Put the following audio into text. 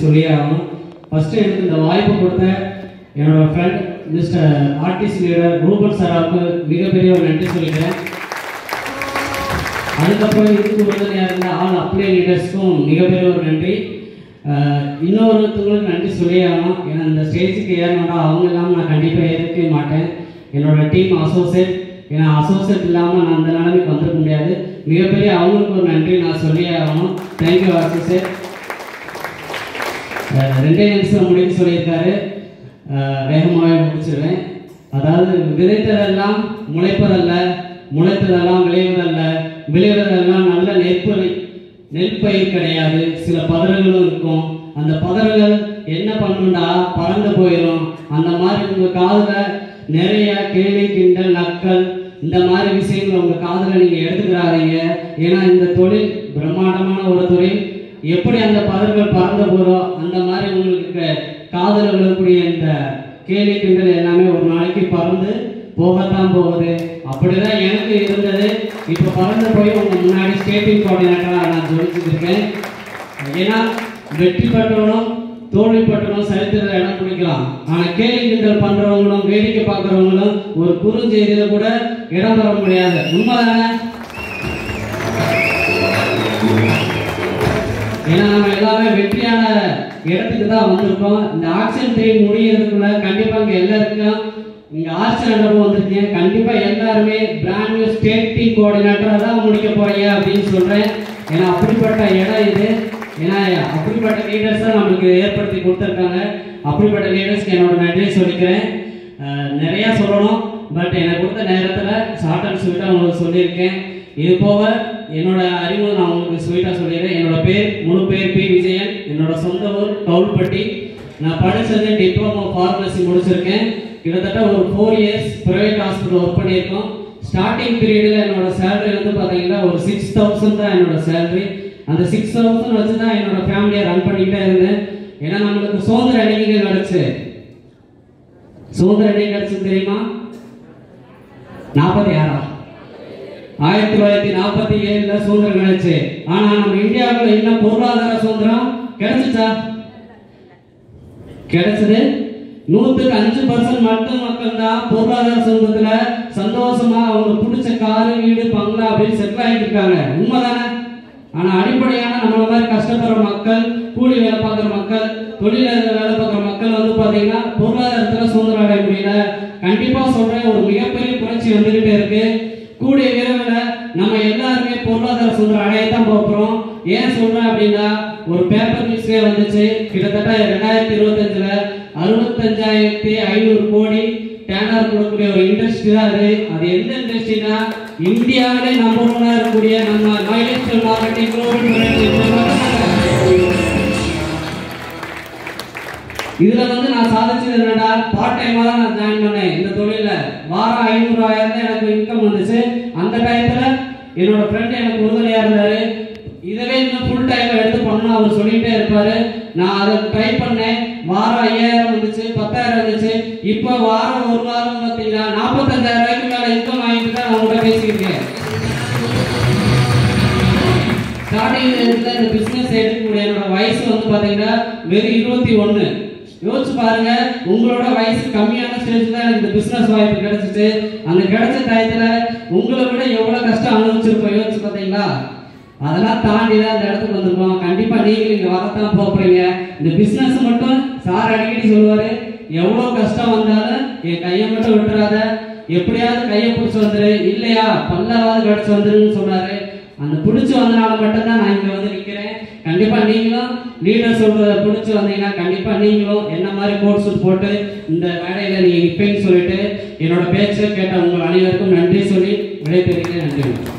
சொல்லியே ஆகணும் ஃபஸ்ட்டு எனக்கு இந்த வாய்ப்பு கொடுத்த என்னோட friend mister artist leader Ruban சாராவுக்கு மிகப்பெரிய ஒரு நன்றி சொல்லிக்கிறேன் அதுக்கப்புறம் இதுக்கு உறுதுணையாக இருந்த ஆல் அப்ளை லீடர்ஸ்க்கும் மிகப்பெரிய ஒரு நன்றி அஹ் இன்னொருத்தவங்களுக்கு நன்றி சொல்லியே ஆகணும் ஏன்னா இந்த ஸ்டேஜுக்கு ஏறணும்னா அவங்க இல்லாமல் நான் கண்டிப்பாக ஏற்கவே மாட்டேன் என்னோட டீம் அசோசியேட் ஏன்னா அசோசியேட் இல்லாமல் நான் அந்த நிலைமைக்கு வந்திருக்க முடியாது மிகப்பெரிய அவங்களுக்கு ஒரு நன்றி நான் சொல்லியே ஆகணும் தேங்க்யூ அசோசியேட் அஹ் ரெண்டே நிமிஷம் முடிவு சொல்லியிருக்காரு அஹ் வேகமாகவே முடிச்சிருவேன் அதாவது விதைத்ததெல்லாம் முளைப்பதல்ல முளைத்ததெல்லாம் விளைவதல்ல விளைவதெல்லாம் நல்ல நெற்பயிர் நெற்பயிர் கிடையாது சில பதறுகளும் இருக்கும் அந்த பதறுகள் என்ன பண்ணுண்டா பறந்து போயிடும் அந்த மாதிரி உங்க காதுல நிறைய கேலி கிண்டல் நக்கல் இந்த மாதிரி விஷயங்கள் உங்க காதுல நீங்க எடுத்துக்கிறாதீங்க ஏன்னா இந்த தொழில் பிரம்மாண்டமான ஒரு தொழில் எப்படி அந்த பதர்கள் பறந்து போதோ அந்த மாதிரி உங்களுக்கு காதல விழக்கூடிய இந்த கேலி கிண்டல் எல்லாமே ஒரு நாளைக்கு பறந்து போகத்தான் போகுது அப்படிதான் எனக்கு இருந்தது இப்போ பறந்து போய் உங்க முன்னாடி ஸ்டேட்டிங் கோஆர்டினேட்டராக நான் ஜொலிச்சுட்டு இருக்கேன் ஏன்னா வெற்றி பெற்றவனும் தோல்வி பெற்றவனும் சரித்திரத்தில் இடம் பிடிக்கலாம் ஆனா கேலி கிண்டல் பண்றவங்களும் வேடிக்கை பார்க்கறவங்களும் ஒரு குறுஞ்செய்தியில கூட இடம் பெற முடியாது உண்மைதானே ஏன்னா நம்ம எல்லாமே வெற்றியான இடத்துக்கு தான் வந்திருக்கோம் இந்த ஆக்ஷன் டைம் முடியறதுக்குள்ள கண்டிப்பா இங்க எல்லாருக்கும் இங்க ஆர்ட்ஸ் அனுபவம் வந்திருக்கீங்க கண்டிப்பா எல்லாருமே பிராண்ட் நியூ ஸ்டேட் டீம் கோஆர்டினேட்டரா தான் முடிக்க போறீங்க அப்படின்னு சொல்றேன் ஏன்னா அப்படிப்பட்ட இடம் இது ஏன்னா அப்படிப்பட்ட லீடர்ஸ் தான் நம்மளுக்கு ஏற்படுத்தி கொடுத்துருக்காங்க அப்படிப்பட்ட லீடர்ஸ்க்கு என்னோட நன்றியை சொல்லிக்கிறேன் அஹ் நிறைய சொல்லணும் பட் எனக்கு கொடுத்த நேரத்தில் ஷார்ட் அண்ட் ஸ்வீட்டாக உங்களுக்கு சொல்லியிருக்கேன் இது போக என்னோட அறிமுகம் நான் உங்களுக்கு ஸ்வீட்டாக சொல்லிடுறேன் என்னோட பேர் முழு பேர் பி விஜயன் என்னோட சொந்த ஊர் கவுல்பட்டி நான் படித்தது டிப்ளமோ ஃபார்மசி முடிச்சிருக்கேன் கிட்டத்தட்ட ஒரு four years private hospital work பண்ணியிருக்கோம் ஸ்டார்டிங் பீரியடில் என்னோட சேலரி வந்து பார்த்தீங்கன்னா ஒரு சிக்ஸ் தௌசண்ட் தான் என்னோட சேலரி அந்த சிக்ஸ் தௌசண்ட் வச்சு தான் என்னோட ஃபேமிலியை ரன் பண்ணிக்கிட்டே இருந்தேன் ஏன்னா நம்மளுக்கு சுதந்திர அன்னைக்கு கிடச்சு சுதந்திர அன்னைக்கு கிடச்சு தெரியுமா நாற்பத்தி ஆறா ஆயிரத்தி தொள்ளாயிரத்தி நாற்பத்தி ஏழுல சுதந்திரம் கிடைச்சு ஆனா நம்ம இந்தியாவுல இன்னும் பொருளாதார சுதந்திரம் கிடைச்சுச்சா கிடைச்சது நூத்துக்கு அஞ்சு பர்சன்ட் மட்டும் மக்கள் தான் பொருளாதார சுதந்திரத்துல சந்தோஷமா அவங்க பிடிச்ச காரு வீடு பங்களா அப்படின்னு செட்டில் ஆகிட்டு இருக்காங்க உண்மைதானே ஆனா அடிப்படையான நம்மள மாதிரி கஷ்டப்படுற மக்கள் கூலி வேலை பார்க்குற மக்கள் தொழில வேலை பார்க்குற மக்கள் வந்து பாத்தீங்கன்னா பொருளாதாரத்துல சுதந்திரம் அடைய முடியல கண்டிப்பா சொல்றேன் ஒரு மிகப்பெரிய புரட்சி வந்துகிட்டே இருக்கு கூடிய விரைவில் நம்ம எல்லாருமே பொருளாதார சுதந்திரம் அடையத்தான் போகிறோம் ஏன் சொல்றேன் அப்படின்னா ஒரு பேப்பர் நியூஸ்லேயே வந்துச்சு கிட்டத்தட்ட ரெண்டாயிரத்தி இருபத்தஞ்சுல அறுபத்தஞ்சாயிரத்தி ஐநூறு கோடி டேனர் கொடுக்கக்கூடிய ஒரு இண்டஸ்ட்ரி தான் அது அது எந்த இண்டஸ்ட்ரினா இந்தியாவிலே நம்பர் ஒன்னா இருக்கக்கூடிய நம்ம மைலேஜ் மார்க்கெட்டிங் இதுல வந்து நான் சாதிச்சது என்னடா பார்ட் டைமா தான் நான் ஜாயின் பண்ணேன் இந்த தொழில வாரம் ஐநூறு ஆயிரம் தான் எனக்கு இன்கம் வந்துச்சு அந்த டயத்துல என்னோட ஃப்ரெண்ட் எனக்கு உறுதுணையா இருந்தாரு இதவே இன்னும் ஃபுல் டைம் எடுத்து பண்ணணும் அவர் சொல்லிட்டே இருப்பாரு நான் அதை ட்ரை பண்ணேன் வாரம் ஐயாயிரம் வந்துச்சு பத்தாயிரம் வந்துச்சு இப்போ வாரம் ஒரு வாரம் பார்த்தீங்கன்னா நாற்பத்தஞ்சாயிரம் ரூபாய்க்கு மேல இன்கம் வாங்கிட்டு தான் நான் உங்கள்கிட்ட பேசியிருக்கேன் ஸ்டார்டிங் இந்த பிசினஸ் எடுக்கக்கூடிய என்னோட வயசு வந்து பாத்தீங்கன்னா வெறும் இருபத்தி ஒண்ணு யோசிச்சு பாருங்க உங்களோட வயசு கம்மியான ஸ்டேஜ்ல எனக்கு இந்த பிசினஸ் வாய்ப்பு கிடைச்சிச்சு அந்த கிடைச்ச டயத்துல உங்களை விட எவ்வளவு கஷ்டம் அனுபவிச்சிருப்போம் யோசிச்சு பாத்தீங்களா அதெல்லாம் தாண்டி தான் இந்த இடத்துக்கு வந்திருக்கோம் கண்டிப்பா நீங்க இங்க வரத்தான் போறீங்க இந்த பிசினஸ் மட்டும் சார் அடிக்கடி சொல்லுவாரு எவ்வளவு கஷ்டம் வந்தாலும் என் கையை மட்டும் விட்டுறாத எப்படியாவது கையை பிடிச்சி வந்துரு இல்லையா பல்லாவது கடிச்சு வந்துருன்னு சொன்னாரு அந்த பிடிச்சி வந்தனால மட்டும்தான் நான் இங்க வந்து நிக்கிறேன் கண்டிப்பா நீங்களும் லீடர் சொல்றத பிடிச்சி வந்தீங்கன்னா கண்டிப்பா நீங்களும் என்ன மாதிரி கோட் சூட் போட்டு இந்த வேலையில நீங்க நிப்பேன்னு சொல்லிட்டு என்னோட பேச்சை கேட்ட உங்கள் அனைவருக்கும் நன்றி சொல்லி விடைபெறுகிறேன் நன்றி